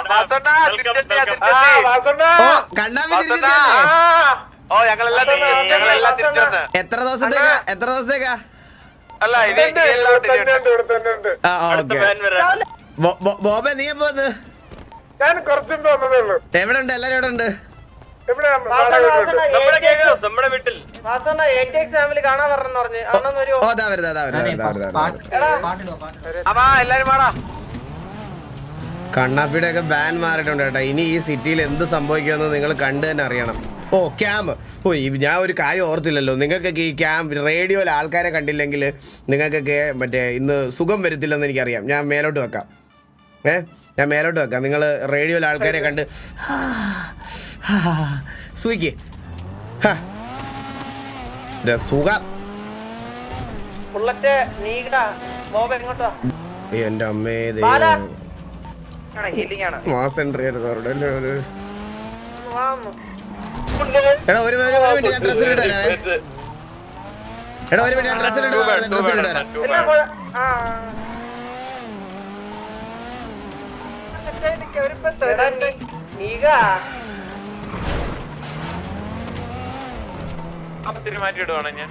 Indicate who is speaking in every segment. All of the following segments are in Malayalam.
Speaker 1: വാസണ്ണ, തിരിച്ചെത്തി, ഞാൻ
Speaker 2: ആ,
Speaker 1: തിരിച്ചെത്തി.
Speaker 2: വാസണ്ണ.
Speaker 3: ഓ കണ്ണാപ്പി
Speaker 2: ആ,
Speaker 3: തിരിച്ചെത്തിയല്ലേ
Speaker 1: ഓ ഞങ്ങളെല്ലാം തിരിച്ച്- ഞങ്ങളെല്ലാം തിരിച്ചു വന്ന്
Speaker 3: എത്ര ദിവസത്തേക്കാ എത്ര ദിവസത്തേക്കാ
Speaker 1: അല്ല ഇത്
Speaker 2: ഉണ്ട്,
Speaker 1: ഈ
Speaker 2: ഇവിടെ
Speaker 1: എല്ലാം
Speaker 2: തന്നെ ഉണ്ട്, ഇവിടെ തന്നെ ഉണ്ട്.
Speaker 3: ആ ഓക്കെ ബോബെ നീ എപ്പോ വന്ന്
Speaker 2: ഞാൻ കുറച്ചുമ്പോ വന്നതേ ഉള്ളൂ
Speaker 3: എവിടെ ഉണ്ട് എല്ലാരും എവിടെ ഉണ്ട്
Speaker 2: ഇവിടെ വാടക വീട്ടിലുണ്ട്.
Speaker 1: നമ്മുടെ കേക്ക് നമ്മുടെ വീട്ടിൽ
Speaker 4: ഫാമിലി കാണാൻ പറഞ്ഞെന്ന് പറഞ്ഞ് അണ്ണൻ വരുമോ
Speaker 3: ഓ ദാ വരുന്നത് ദാ വരുന്നത് ദാ വരുന്നത്, ദാ വരുന്നത്
Speaker 1: അപ്പാ എല്ലാരും വാടാ
Speaker 3: കണ്ണാപ്പിയുടെ ഒക്കെ ബാൻ മാറിയിട്ടുണ്ട് കേട്ടോ ഇനി ഈ സിറ്റിയിൽ എന്ത് സംഭവിക്കുമെന്ന് നിങ്ങൾ കണ്ടു തന്നെ അറിയണം ഓ ക്യാമ്പ് ഓ ഈ ഞാൻ ഒരു കാര്യം ഓർത്തില്ലല്ലോ നിങ്ങൾക്കൊക്കെ ഈ ക്യാമ്പ് റേഡിയോയിൽ ആൾക്കാരെ കണ്ടില്ലെങ്കിൽ നിങ്ങൾക്കൊക്കെ മറ്റേ ഇന്ന് സുഖം വരത്തില്ലെന്ന് എനിക്കറിയാം ഞാൻ മേലോട്ട് വെക്കാം ഏ ഞാൻ മേലോട്ട് വെക്കാം നിങ്ങൾ റേഡിയോയിൽ ആൾക്കാരെ കണ്ട് സൂയിക്ക് സുഖം
Speaker 4: ബുള്ളറ്റ് നീക ബോബ എങ്ങോട്ടാ
Speaker 3: അയ്യോ, എൻ്റെ അമ്മേ
Speaker 4: ബാല.
Speaker 3: ദൈവം
Speaker 4: ഹീലിംഗ് ആണ്
Speaker 3: മാസം എൻട്രി ആയിരുന്നു അവരുടെ അല്ലേ ഒരു-
Speaker 4: വാന്ന്.
Speaker 3: എടാ ഒരു ഒരു ഒരു മിനിറ്റ് ഞാൻ ഡ്രസ്സ് ഇട്ട് വരാം എടാ ഒരു മിനിറ്റ് ഞാൻ ഡ്രസ്സ് ഇട്ട് വരാം ഡ്രസ്സ് ഇട്ട് വരാം
Speaker 4: പിന്നെ കൊ- ആ. എടാ, നീ- നീക
Speaker 1: അപ്പത്തിന് മാറ്റി ഇടുവാണ് ഞാൻ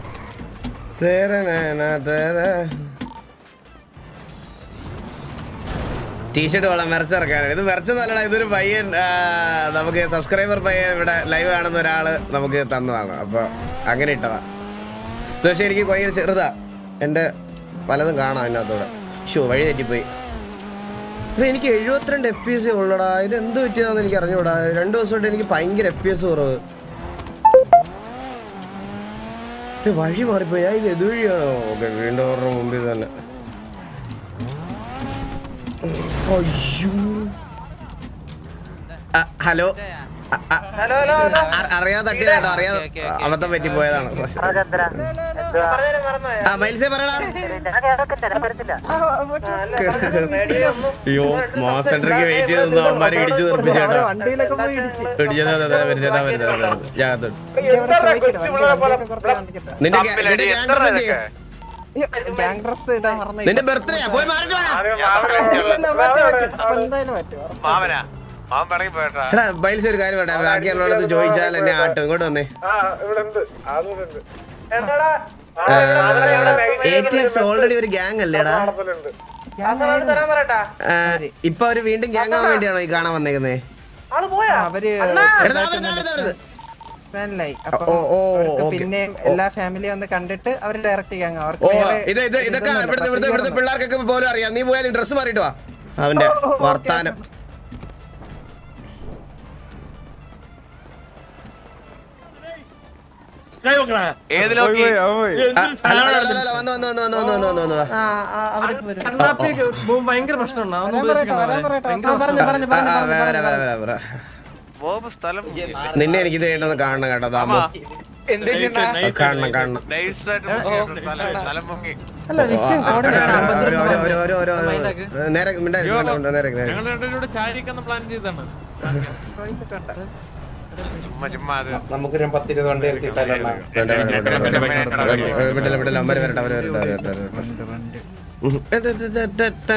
Speaker 3: ടീഷർട്ട് വേണം മെറച്ചിറക്കാനാണ് ഇത് മെറച്ചെന്നല്ലടാ ഇതൊരു പയ്യൻ ആ, നമുക്ക് സബ്സ്ക്രൈബർ പയ്യൻ ഇവിടെ ലൈവ് കാണുന്ന ഒരാള് നമുക്ക് തന്നതാണ് അപ്പൊ അങ്ങനെ ഇട്ടതാ ഇത് പക്ഷെ എനിക്ക് കൊയ്യ ചെറുതാ എൻ്റെ പലതും കാണാം അതിനകത്തൂടെ ഷോ വഴി തെറ്റിപ്പോയി ഇത് എനിക്ക് എഴുപത്തിരണ്ട് എഫ് പി എസ് ഉള്ളടാ ഇത് എന്ത് പറ്റിയതാന്ന് എനിക്ക് അറിഞ്ഞൂടാ രണ്ട് ദിവസമായിട്ട് എനിക്ക് ഭയങ്കര എഫ് പി എസ് കുറവ് ഇത് വഴി മാറിപ്പോയി ഞാൻ ഇത് എതുവഴിയാണോ ഓക്കെ വീണ്ടും അവരുടെ മുമ്പിൽ തന്നെ അയ്യോ ആ, ഹലോ ആ, ആ,
Speaker 4: ഹലോ ഹലോ ഹലോ
Speaker 3: അ- അറിയാതെ തട്ടിയതാട്ടോ അറിയാതെ അബദ്ധം പറ്റി പോയതാണ്
Speaker 4: പറഞ്ഞാലും മറന്നുപോയോ?
Speaker 3: ആ മൈൽസേ പറയടാ
Speaker 4: ആ, അല്ല, പറഞ്ഞത് റേഡിയോ ഒന്നും
Speaker 3: അയ്യോ മോസ് സെന്ററിക്ക് വെയിറ്റ് ചെയ്ത് നിന്ന് അവന്മാരെ ഇടിച്ചു തെറിപ്പിച്ചേട്ടാ
Speaker 5: വണ്ടിയിലൊക്കെ പോയി ഇടിച്ച്
Speaker 3: ഇടിച്ചതാ അതാ വരുന്നതാ വരുന്നതാ ഞാൻ അകത്തോട്ട്.
Speaker 2: എന്താ കൊച്ചു പിള്ളേരെ പോലെ
Speaker 3: നിന്റെ ga- നിന്റെ ഗ്യാങ് ഡ്രസ് എന്ത് ചെയ്യും?
Speaker 5: ഗ്യാങ് ഡ്രസ് ഇടാൻ മറന്നു
Speaker 3: നിന്റെ ബർത്ത്ഡേ പോയി മാറിട്ട് വാ.
Speaker 2: ആരും മാവനെ
Speaker 5: അപ്പൊ എന്തായാലും പറ്റും
Speaker 1: മാവനാ മാവൻ പിറകി പോയിട്ടാ
Speaker 3: എടാ മൈൽസ് ഒരു കാര്യം വേണ്ട ബാക്കിയുള്ളവരടുത്ത് ചോദിച്ചാൽ എന്നെ ആട്ടോ ഇങ്ങോട്ട് വന്നേ
Speaker 2: ആ ഇവിടെ ഉണ്ട് ആളുണ്ട്
Speaker 4: എന്താടാ
Speaker 3: എ ടി എക്സ് ഓൾറെഡി ഒരു ഗ്യാങ് അല്ലേടാ
Speaker 2: നടത്തലുണ്ട്
Speaker 4: വാസനോട് തരാൻ പറയട്ടാ
Speaker 3: ആ, ഇപ്പൊ അവര് വീണ്ടും ഗ്യാങ് ആവാൻ വേണ്ടിയാണോ ഈ കാണാൻ വന്നേക്കുന്നേ
Speaker 4: ആള് പോയാ
Speaker 5: അവര്
Speaker 3: എടാ, ദാ വരുന്നു, ദാ വരുന്നു, ദാ വരുന്നു.
Speaker 5: ഫാനിലായി
Speaker 3: ഓ, ഓ,
Speaker 5: അവർക്ക്
Speaker 3: ഓക്കേ.
Speaker 5: പിന്നെ എല്ലാ ഫാമിലി വന്ന് കണ്ടിട്ട് അവര് ഡയറക്റ്റ് ഗ്യാങ് അവർക്ക്
Speaker 3: ഓ
Speaker 5: വേറെ
Speaker 3: ഇത് ഇത് ഇതൊക്കെ
Speaker 5: ഇതൊന്നുമില്ല,
Speaker 3: ഇവിടുത്തെ ഇവിടുത്തെ ഇവിടുത്തെ
Speaker 5: പ്രസിദ്ധീകരണം.
Speaker 3: പിള്ളേർക്കൊക്കെ പോലും അറിയാം നീ പോയാൽ ഡ്രസ്സ് മാറിയിട്ട് വാ അവന്റെ വർത്താനം
Speaker 1: ഏത് ലോക്കി
Speaker 3: ആ, ഹലോ ഹലോ ഹലോ ഹലോ, വന്നു വന്നു വന്നു വന്നു വന്നു വന്നു വന്നു വാ.
Speaker 6: ഭയങ്കര പ്രശ്നമുണ്ടോ
Speaker 5: വരാൻ പറയട്ടെ വരാൻ പറയട്ടെ
Speaker 3: ആ, ആ, വരാം, വരാം, വരാം, വരാം, വരാം.
Speaker 1: ബോബ് സ്ഥലം
Speaker 3: നിന്നെ എനിക്ക് ഇത് വേണ്ടത് കാണണം കേട്ടോ താമോ കാണണം കാണണം
Speaker 1: നൈസ് ആയിട്ട് പൊങ്ങിയിട്ടുണ്ട് സ്ഥലം. സ്ഥലം പൊങ്ങി
Speaker 3: ആ, ഒരു- ഒരു- ഒരു- ഒരു- ഒരു- ഒരു- നേരെ മിണ്ടാതിരിക്ക്, മിണ്ടാതിരിക്ക്, നേരെ നേരെ
Speaker 6: ഞങ്ങൾ രണ്ടുപേരും ചാരിക്കാന്ന് പ്ലാൻ ചെയ്താണ്
Speaker 1: ചുമ്മാ ചുമ്മാ അത്
Speaker 7: നമുക്കൊരു പത്തിരുപത് വണ്ടി എത്തിയിട്ടല്ലോ
Speaker 3: വേണ്ട, വേണ്ട, വേണ്ട, വേണ്ട, വേണ്ട, വേണ്ട, വിടില്ല, വിടില്ല, അമ്മര് വരട്ടെ, അവര് വരട്ടെ, അവര് വരട്ടെ, അവര് വരട്ടെ. ഉം. ടെ, ടെ, ടെ, ടെ, ടെ.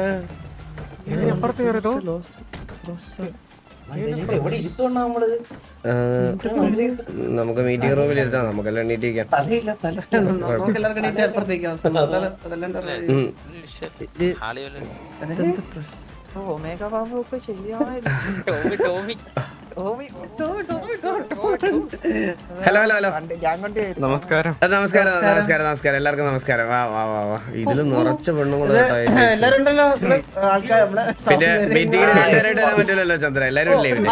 Speaker 7: എവിടെ ഇരുത്തോണ്ടാ നമ്മള്
Speaker 3: ആ, നമുക്ക് മീറ്റിംഗ് റൂമിൽ ഇരുത്താം നമുക്കെല്ലാം എണ്ണീറ്റിരിക്കാം
Speaker 7: സ്ഥലമില്ല സ്ഥലം
Speaker 3: ഉം.
Speaker 5: ഒമേഗ ബാബു ഒക്കെ ശരിയായിരുന്നു
Speaker 3: ഹലോ ഹലോ ഹലോ
Speaker 5: ഗ്യാങ് വണ്ടി
Speaker 1: നമസ്കാരം
Speaker 3: ആ, നമസ്കാരം നമസ്കാരം നമസ്കാരം എല്ലാവർക്കും നമസ്കാരം വാ വാ വാ വാ ഇതില് നിറച്ച പെണ്ണുങ്ങൾ പിന്നെ മീറ്റിംഗിന് രണ്ടുപേരായിട്ട് വരാൻ പറ്റില്ലല്ലോ ചന്ദ്ര എല്ലാരും ഇല്ലേ പിന്നെ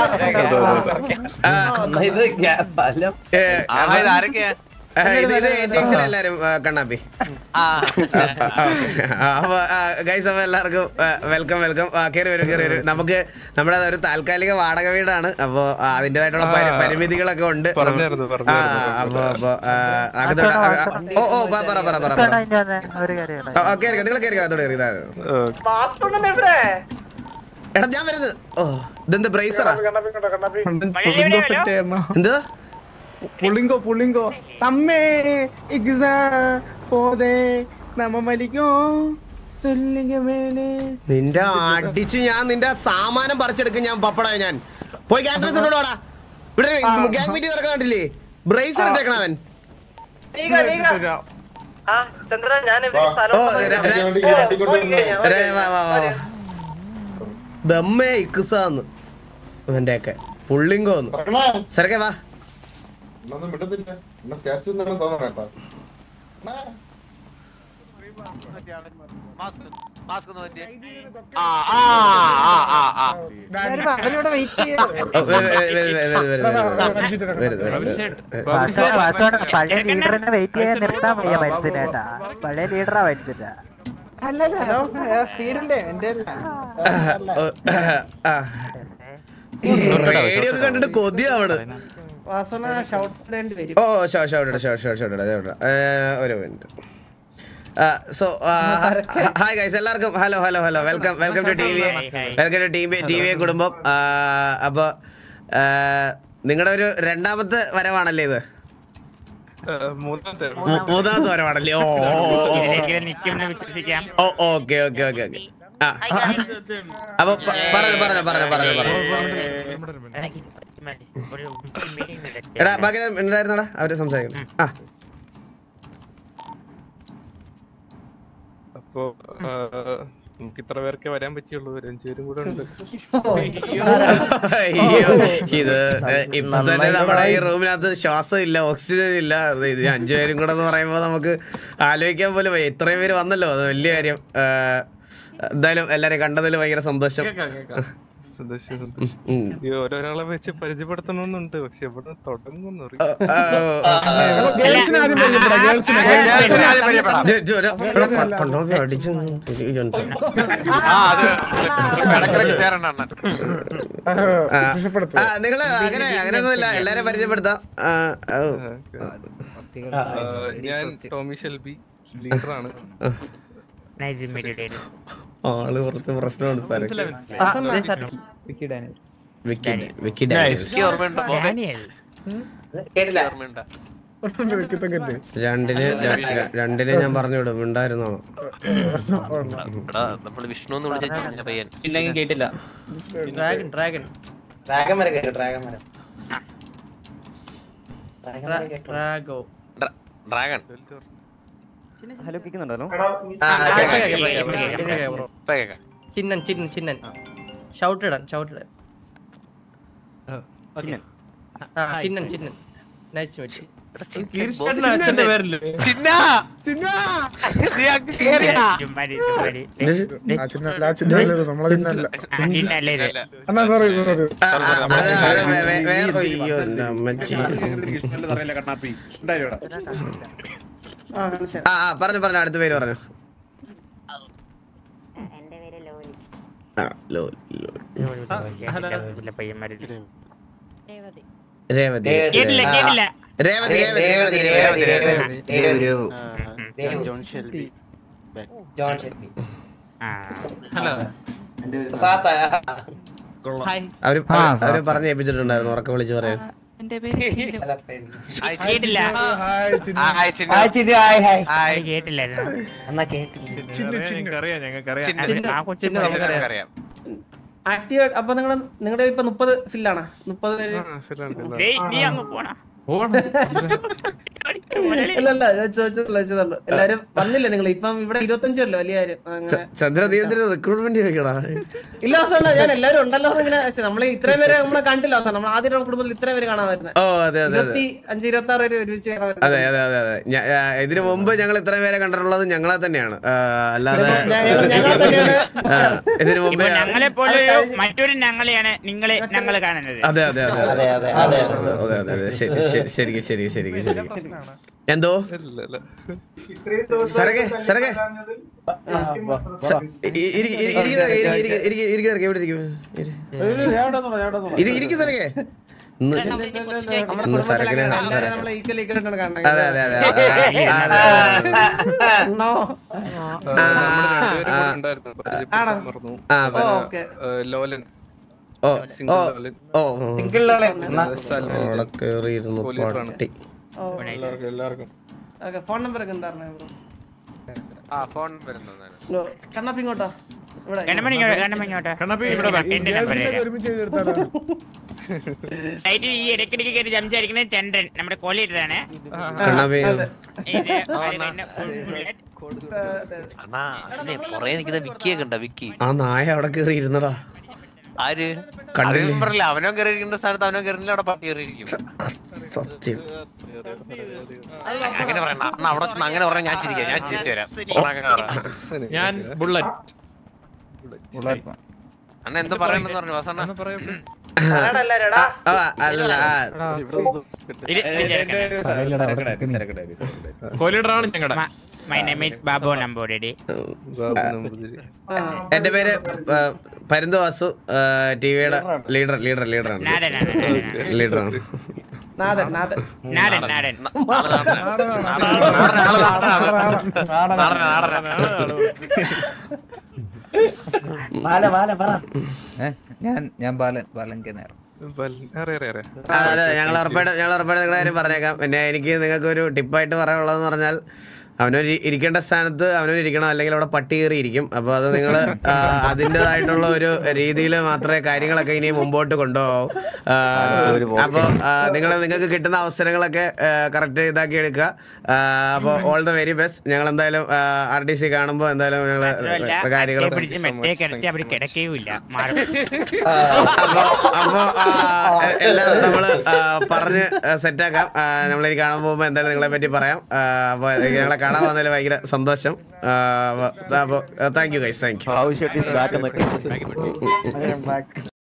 Speaker 3: ആ,
Speaker 7: ഇത് ഗ്യാ- സ്ഥലം
Speaker 3: ഏ,
Speaker 1: ആരൊക്കെയാ
Speaker 3: ആ, ഇത് ഇത് ATX ലെ എല്ലാരും ആ, കണ്ണാപ്പി
Speaker 1: ആ
Speaker 3: അപ്പൊ ഗൈസ് അപ്പൊ എല്ലാവർക്കും വെൽക്കം വെൽക്കം കയറി വരും കയറി വരും നമുക്ക് നമ്മുടെ ഒരു താൽക്കാലിക വാടക വീടാണ് അപ്പൊ ആ, അതിന്റേതായിട്ടുള്ള പരി- പരിമിതികളൊക്കെ ഉണ്ട് ആ, അപ്പൊ അപ്പൊ ആ, അകത്തോട്ട് അക- ആ, ഓ ഓ പറ പറ പറ പറ പറ ആ, ആ, കേറി നിങ്ങൾ കയറി അതോടെ കയറി ഇതാണ്
Speaker 4: വാസുണ്ണൻ എവിടെ
Speaker 3: എടാ ഞാൻ വരുന്നത് ഓ ഇതെന്ത് ബ്രേസറാ
Speaker 2: കണ്ണാപ്പി കണ്ടോ കണ്ണാപ്പി
Speaker 3: എന്ത്
Speaker 8: പുളിങ്കോ പുളിങ്കോ തമ്മേ എക്സാ പോതേ നമ്മ മലിക്കോ
Speaker 3: നിന്റെ അടിച്ച് ഞാൻ നിന്റെ സാമാനം പറിച്ചെടുക്കും ഞാൻ പപ്പട ഞാൻ പോയി ക്യാപ്റ്റൻസ് കൊണ്ടോടാ ഇവിടെ ഗ്യാങ് മീറ്റ് നടക്കാൻ കണ്ടില്ലേ ബ്രേസർ ഇട്ടേക്കണ അവൻ
Speaker 4: നീക നീക ആ ചന്ദ്രൻ ഞാൻ ഇവര് സ്ഥലം
Speaker 3: ഓ ര- ര- ര- വാ, വാ, വാ, വാ. ദമ്മേ ഇക്കുസാന്ന് അവന്റെ ഒക്കെ പുള്ളിങ്കോന്ന് സരക്കെ വാ
Speaker 1: മാസ്ക് മാസ്ക് ഒന്ന് മാറ്റിയേ. ആ ആ ആ ആ ആ
Speaker 5: വരുമ്പോ അവരിവിടെ വെയിറ്റ് ചെയ്യും
Speaker 3: ഓ, വരു, വരു, വരു, വരു, വരു, വരു, വരു, വരു, വരു.
Speaker 9: പഴയ ലീഡറിനെ വെയിറ്റ് ചെയ്യാൻ നിർത്താൻ വയ്യ മരിച്ചിട്ടാ പഴയ ലീഡറാ മരിച്ചിട്ടാ
Speaker 5: അല്ലല്ല സ്പീഡിന്റെ എന്റെ അല്ല
Speaker 3: ഓ, ആ. റേഡിയോ ഒക്കെ കണ്ടിട്ട് കൊതിയാവണ്
Speaker 5: വാസന ഷൗട്ട് ഇടേണ്ടി വരും
Speaker 3: ഓ ഷോ ഷോ ഇടാം, ഷോ ഷോ ഷോ ഇടാം, ഷോ ഇടാം. ഏ, ഒരു മിനിറ്റ് സോ ഹായ് ഗൈസ് എല്ലാവർക്കും hello hello hello welcome welcome to T V welcome to T V T V കുടുംബം അപ്പോൾ നിങ്ങളുടെ ഒരു രണ്ടാമത്തെ വരവാണല്ലേ ഇത് മൂ- മൂന്നാമത്തെ വരവാണല്ലേ ഓ
Speaker 9: വിശ്വസിക്കാം
Speaker 3: ഓ ഓക്കെ ഓക്കെ ഓക്കെ ഓക്കെ ആ അപ്പൊ പ- പറഞ്ഞോ പറഞ്ഞോ പറഞ്ഞോ പറഞ്ഞോ പറഞ്ഞോ എടാ ബാക്കി ഉണ്ടായിരുന്നടാ അവര് സംസാരിക്കണം ആ
Speaker 6: അപ്പോ നമുക്ക് ഇത്ര പേർക്കേ വരാൻ പറ്റിയുള്ളൂ ഒരു അഞ്ചു പേരും കൂടെ ഉണ്ട്
Speaker 3: അയ്യോ ഇത് ഇപ്പൊ തന്നെ നമ്മുടെ ഈ റൂമിനകത്ത് ശ്വാസം ഇല്ല ഓക്സിജൻ ഇല്ല ഇത് ഇത് അഞ്ചുപേരും കൂടെ എന്ന് പറയുമ്പോൾ നമുക്ക് ആലോചിക്കാൻ പോലും വയ്യ. ഇത്രയും പേര് വന്നല്ലോ അത് വലിയ കാര്യം ആ, എന്തായാലും എല്ലാരെയും കണ്ടതിൽ ഭയങ്കര സന്തോഷം
Speaker 6: സന്തോഷം
Speaker 3: ഉം, ഉം.
Speaker 6: ഈ ഓരോരാളെ വെച്ച് പരിചയപ്പെടുത്തണമെന്നുണ്ട് പക്ഷെ എവിടെ തുടങ്ങുന്നു
Speaker 3: ആ, ആ, ആ.
Speaker 8: ഗേൾസിനെ ആദ്യം പരിചയപ്പെടാം ഗേൾസിനെ
Speaker 1: ഗേൾസിനെ ആദ്യം പരിചയപ്പെടാം.
Speaker 3: ഇത് ഇത് ഒരു- ഇവിടെ കൊ- കൊണ്ടുപോയി അടിച്ച് ഇരിക്കുന്നുണ്ട്.
Speaker 1: ആ അത് ഇടക്കിടക്ക് ചേരണ്ട അണ്ണൻ
Speaker 3: ആ,
Speaker 8: രക്ഷപ്പെടുത്തുക.
Speaker 3: ആ, നിങ്ങള് അങ്ങനെ അങ്ങനെയൊന്നുമില്ല എല്ലാരെയും പരിചയപ്പെടുത്താം ആ, ഓ.
Speaker 6: ഞാൻ ടോമി ഷെൽബി ലീഡറാണ്
Speaker 3: ആള് കുറച്ച് പ്രശ്നമുണ്ട് സാറേ വിക്കി വിക്കി ഡാനിയൽസ്.
Speaker 1: എനിക്ക് ഓർമ്മയുണ്ടോ മോഹൻ?
Speaker 4: കേട്ടില്ല
Speaker 1: ഓർമ്മയുണ്ടോ
Speaker 8: ഉണ്ട്, വെക്കത്തൊക്കെ ഉണ്ട്.
Speaker 3: രണ്ടിന് ര- രണ്ടിന് ഞാൻ പറഞ്ഞു വിടും ഉണ്ടായിരുന്നോ
Speaker 1: എടാ നമ്മള് വിഷ്ണു എന്ന് വിളിച്ച പയ്യൻ
Speaker 5: ഡ്രാഗൺ ഡ്രാഗൺ
Speaker 7: ഡ്രാഗൻ വരെ കേട്ടോ ഡ്രാഗൻ വരെ ഡ്രാഗൻ വരെ കേട്ടോ
Speaker 5: ഡ്രാഗോ
Speaker 1: ഡ്രാ- ഡ്രാഗൺ
Speaker 9: ഹലോ കേൾക്കുന്നുണ്ടല്ലോ
Speaker 7: ആ, കേക്കാം, കേക്കാം.
Speaker 1: ഇപ്പൊ കേക്കാം
Speaker 5: ചിന്നൻ ചിന്നൻ ചിന്നൻ ഷൗട്ട് ഇടാൻ ഷൗട്ട് ഇടാൻ ആ ചിന്നൻ ചിന്നൻ നൈസ് മീറ്റ്
Speaker 1: എടാ, ചിന്ന- ചിന്ന പേരല്ലേ? ചിന്ന! നീ അങ്ങ് കേറിയാ?
Speaker 8: ആ ചിഹ്നമല്ല, ആ ചിഹ്നമല്ല ഇത്, നമ്മളെ ചിഹ്നമല്ല.
Speaker 1: അല്ല.
Speaker 8: അണ്ണാ സോറി സോറി
Speaker 3: ആ, ആ, അത് അത് വേ- വേ- വേറെ അയ്യോ എൻ്റെ അമ്മച്ചി. ആ ആ പറഞ്ഞു പറഞ്ഞു അടുത്ത പേര് പറഞ്ഞു ആ ലോ ലോ രേവതി
Speaker 7: കേട്ടില്ല, കേട്ടില്ല.
Speaker 3: Revathi Revathi Revathi
Speaker 7: Revathi,
Speaker 3: Revathi
Speaker 7: Revathi,
Speaker 3: Revathi
Speaker 7: Revathi.
Speaker 1: John Shelby
Speaker 7: John Shelby.
Speaker 6: Hello
Speaker 7: സാത്ത,
Speaker 3: അവര് അവര് പറഞ്ഞു ഏൽപ്പിച്ചിട്ടുണ്ടായിരുന്നു ഉറക്കം വിളിച്ച് പറയാൻ
Speaker 10: എന്റെ പേര് ചിന്നു.
Speaker 7: അല്ല, പേര്.
Speaker 1: കേട്ടില്ല
Speaker 8: hi Chinnu.
Speaker 1: Hi Chinna
Speaker 7: hi Chinnu, hi, hi.
Speaker 1: Hi
Speaker 7: എന്നാ കേട്ടില്ല.
Speaker 6: ഞങ്ങൾക്കറിയാം ഞങ്ങൾക്കറിയാം
Speaker 1: ചിന്ന
Speaker 5: ചിന്നു നമുക്കറിയാം
Speaker 1: അറിയാം
Speaker 5: ആക്റ്റീവ് അപ്പൊ നിങ്ങളുടെ നിങ്ങളുടെ ഇപ്പൊ മുപ്പത് ഫില്ലാണ് മുപ്പത് പേര് ഇല്ല ഇല്ല ഞാൻ ചോദിച്ചതല്ല ചോദിച്ചതുള്ളൂ എല്ലാരും വന്നില്ല നിങ്ങൾ ഇപ്പം ഇവിടെ ഇരുപത്തഞ്ചല്ലോ വലിയ കാര്യം അങ്ങനെ
Speaker 3: ചന്ദ്ര നീ എന്തിനു റിക്രൂട്ട്മെന്റ് ചോദിക്കടാ
Speaker 5: ഇല്ല അവസാനം ഞാൻ എല്ലാരും ഉണ്ടല്ലോ എന്ന് ഇങ്ങനെ നമ്മൾ ഇത്രയും പേരെ നമ്മളെ കണ്ടില്ല അവസാനം നമ്മൾ ആദ്യമായിട്ട് കുടുംബത്തിൽ ഇത്രയും പേര് കാണാൻ വരുന്നത്
Speaker 3: ഓ അതെ അതെ അതെ
Speaker 5: ഇരുപത്തി അഞ്ച് ഇരുപത്തി ആറ് പേര് ഒരുമിച്ച് കാണാൻ വരുന്നത്.
Speaker 3: അതെ അതെ അതെ അതെ ഞ- ആ, ഇതിനു മുമ്പ് ഞങ്ങൾ ഇത്രയും പേരെ കണ്ടിട്ടുള്ളത് ഞങ്ങളെ തന്നെയാണ് ആ, അല്ലാതെ
Speaker 5: ഞങ്ങൾ- ഞങ്ങളെ തന്നെയാണ്
Speaker 3: ആ, ഇതിനു മുമ്പേ
Speaker 9: ഞങ്ങളെ പോലൊരു മറ്റൊരു ഞങ്ങളെയാണ് നിങ്ങളെ ഞങ്ങൾ കാണുന്നത്
Speaker 3: അതെ അതെ അതെ
Speaker 7: അതെ,
Speaker 3: അതെ
Speaker 7: അതെ, അതെ.
Speaker 3: അതെ അതെ അതെ ശരി ശരി ശരിക്ക് ശരിക്ക് ശരിക്ക് ശരിക്ക് എന്തോ
Speaker 6: ഇല്ല ഇല്ല
Speaker 3: സരകെ സരകെ സ- ഇ- ഇരിക്ക്, ഇരി- ഇരിക്ക് സരകെ, ഇരിക്ക്, ഇരിക്ക്, ഇരിക്ക്, ഇരിക്ക് സരകെ, ഇവിടെ ഇരിക്ക്. ഇരി- ഇരി- ഇരിക്ക് സരകെ. ഇന്ന്
Speaker 10: നമ്മളിനി കൊച്ചു
Speaker 5: നമ്മുടെ
Speaker 3: ഇന്ന്
Speaker 5: കുടുംബത്തിൽ
Speaker 3: സരക്കിനെ
Speaker 5: അങ്ങനെ
Speaker 3: സര-
Speaker 5: എല്ലാവരും നമ്മളെ equal equal ആയിട്ടാണ് കാണുന്നത്.
Speaker 3: അതെ അതെ അതെ അതെ അതെ
Speaker 5: No.
Speaker 6: ആ, നമ്മള് രണ്ടുപേരും കൂടെ ഉണ്ടായിരുന്നു പരിചയപ്പെടുത്താൻ മറന്നു
Speaker 3: ആ
Speaker 5: ഓ,
Speaker 3: പ-
Speaker 5: okay.
Speaker 6: ഏ, ലോലൻ
Speaker 3: ഓ
Speaker 6: സിംഗിൾ
Speaker 3: ഓ
Speaker 6: ലോലൻ
Speaker 3: ഓ
Speaker 5: Single ആളെ ഉണ്ട്.
Speaker 6: സൽമാൻ
Speaker 3: അവിടെ കേറിയിരുന്നു
Speaker 6: പോലീസാണ്.
Speaker 3: പട്ടി
Speaker 5: ഓ,
Speaker 6: എല്ലാവർക്കും എല്ലാവർക്കും
Speaker 5: okay. Phone number ഒക്കെ എന്താ പറഞ്ഞത് bro?
Speaker 1: ആ ഫോൺ വരുന്നു
Speaker 5: കണ്ണപ്പ ഇങ്ങോട്ടോ ഇവിടെ
Speaker 10: കണ്ണമണിങ്ങോട്ട് കണ്ണമണിങ്ങോട്ട്
Speaker 1: കണ്ണപ്പി ഇവിടെ വാ.
Speaker 10: എന്റെ നമ്പർ
Speaker 8: ഗേൾസിനൊക്കെ ഒരുമിച്ച് എഴുതിയെടുത്താലോ
Speaker 10: ലൈറ്റ് ഈ ഇടയ്ക്കിടയ്ക്ക് കയറി സംസാരിക്കുന്നത് ചന്ദ്രൻ നമ്മുടെ കോളേറ്ററാണ്
Speaker 3: കണ്ണാപ്പി
Speaker 10: ഇത് പിന്നെ
Speaker 1: അണ്ണാ അല്ലേ കൊറേ നിൽക്കുന്ന വിക്കിയൊക്കെ ഉണ്ടോ വിക്കി
Speaker 3: ആ നായ അവിടെ കയറി ഇരുന്നടാ
Speaker 1: ആര്
Speaker 3: കണ്ടില്ലേ?
Speaker 1: അവനും പറഞ്ഞില്ല അവനോ കയറിയിരിക്കുന്ന സ്ഥലത്ത് അവനോ കയറിയില്ല അവിടെ പട്ടി കയറിയിരിക്കും
Speaker 3: സത്യം
Speaker 1: അങ്ങനെ പറയണ്ട അണ്ണാ അവിടെ ചെന്ന് അങ്ങനെ പറഞ്ഞാൽ ഞാൻ ചിരിക്കാം ഞാൻ ചിരിച്ചു തരാം അണ്ണാ അങ്ങനെ പറ.
Speaker 6: ഞാൻ ബുള്ളറ്റ്
Speaker 1: അണ്ണ എന്ത് പറയണെന്ന് പറഞ്ഞു വാസണ്ണ
Speaker 4: ആടല്ലടാ
Speaker 3: ആ, അല്ല ആ,
Speaker 10: ഇത് ഇത് ചെറുക്കൻ.
Speaker 6: കോലിഡറാണ് ഞങ്ങളുടെ
Speaker 10: my name is Babu Namboodiri
Speaker 3: എന്റെ പേര് ആ, പരുന്ത് വാസു ടിവിയുടെ ലീഡർ ലീഡർ ലീഡറാണ്
Speaker 10: നാടൻ നാടൻ, നാടൻ
Speaker 3: ലീഡറാണ്
Speaker 5: നാദൻ നാദൻ
Speaker 10: നാടൻ നാടൻ
Speaker 7: ബാല ബാല പറ
Speaker 11: ഞാൻ ഞാൻ ബാലൻ ബാലൻ കെ നേരം
Speaker 3: ആ, അതെ ഞങ്ങൾ ഉറപ്പായിട്ട് ഞങ്ങൾ ഉറപ്പായിട്ട് നിങ്ങളുടെ കാര്യം പറഞ്ഞേക്കാം പിന്നെ എനിക്ക് നിങ്ങൾക്ക് ഒരു ടിപ്പായിട്ട് പറയാനുള്ളതെന്ന് പറഞ്ഞാൽ അവനൊരു ഇരിക്കേണ്ട സ്ഥാനത്ത് അവനൊരു ഇരിക്കണം അല്ലെങ്കിൽ അവിടെ പട്ടി കയറി ഇരിക്കും അപ്പോൾ അത് നിങ്ങൾ അതിൻ്റെതായിട്ടുള്ള ഒരു രീതിയിൽ മാത്രമേ കാര്യങ്ങളൊക്കെ ഇനി മുമ്പോട്ട് കൊണ്ടുപോകാവൂ അപ്പോൾ നിങ്ങൾ നിങ്ങൾക്ക് കിട്ടുന്ന അവസരങ്ങളൊക്കെ കറക്റ്റ് ഇതാക്കി എടുക്കുക അപ്പോൾ ഓൾ ദ വെരി ബെസ്റ്റ് ഞങ്ങൾ എന്തായാലും ആർ ഡി സി കാണുമ്പോൾ എന്തായാലും ഞങ്ങൾ
Speaker 10: മാത്രമല്ല
Speaker 3: കാര്യങ്ങൾ
Speaker 10: അട്ടയെ പിടിച്ച് മെറ്റേ കിടത്തി അവർ കിടക്കുകയുമില്ല മാറും
Speaker 3: അപ്പൊ അപ്പൊ ആ, എല്ലാം നമ്മള് ആ, പറഞ്ഞ് സെറ്റാക്കാം നമ്മളിനി കാണാൻ പോകുമ്പോ എന്തായാലും നിങ്ങളെ പറ്റി പറയാം ആ, അപ്പൊ ഞങ്ങളെ കാണാൻ വന്നതിൽ ഭയങ്കര സന്തോഷം ആ, അപ്പൊ thank you guys thank you
Speaker 9: ആവശ്യമായിട്ട്